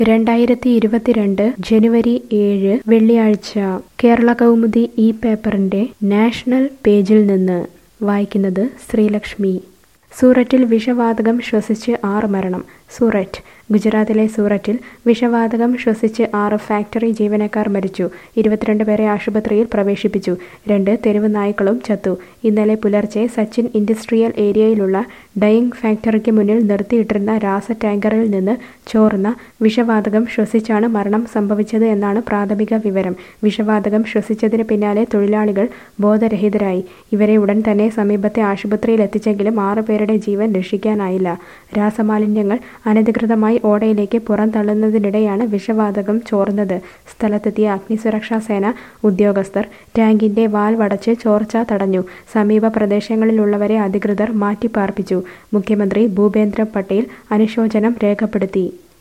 രണ്ടായിരത്തി ഇരുപത്തിരണ്ട് ജനുവരി ഏഴ് വെള്ളിയാഴ്ച കേരള കൗമുദി ഈ പേപ്പറിന്റെ നാഷണൽ പേജിൽ നിന്ന് വായിക്കുന്നത് ശ്രീലക്ഷ്മി സൂററ്റിൽ വിഷവാതകം ശ്വസിച്ച് ആറ് മരണം സൂററ്റ് ഗുജറാത്തിലെ സൂററ്റിൽ വിഷവാതകം ശ്വസിച്ച് ആറ് ഫാക്ടറി ജീവനക്കാർ മരിച്ചു ഇരുപത്തിരണ്ട് പേരെ ആശുപത്രിയിൽ പ്രവേശിപ്പിച്ചു രണ്ട് തെരുവ് നായ്ക്കളും ചത്തു ഇന്നലെ പുലർച്ചെ സച്ചിൻ ഇൻഡസ്ട്രിയൽ ഏരിയയിലുള്ള ഡയിങ് ഫാക്ടറിക്ക് മുന്നിൽ നിർത്തിയിട്ടിരുന്ന രാസ ടാങ്കറിൽ നിന്ന് ചോർന്ന വിഷവാതകം ശ്വസിച്ചാണ് മരണം സംഭവിച്ചത് എന്നാണ് പ്രാഥമിക വിവരം വിഷവാതകം ശ്വസിച്ചതിന് പിന്നാലെ തൊഴിലാളികൾ ബോധരഹിതരായി ഇവരെ ഉടൻ തന്നെ സമീപത്തെ ആശുപത്രിയിൽ എത്തിച്ചെങ്കിലും ആറ് പേരുടെ ജീവൻ രക്ഷിക്കാനായില്ല രാസമാലിന്യങ്ങൾ അനധികൃതമായി ഓടയിലേക്ക് പുറന്തള്ളുന്നതിനിടെയാണ് വിഷവാതകം ചോർന്നത് സ്ഥലത്തെത്തിയ അഗ്നിസുരക്ഷാ സേന ഉദ്യോഗസ്ഥർ ടാങ്കിന്റെ വാൽവടച്ച് ചോർച്ച തടഞ്ഞു സമീപ പ്രദേശങ്ങളിലുള്ളവരെ അധികൃതർ മാറ്റിപ്പാർപ്പിച്ചു മുഖ്യമന്ത്രി ഭൂപേന്ദ്ര പട്ടേൽ അനുശോചനം രേഖപ്പെടുത്തി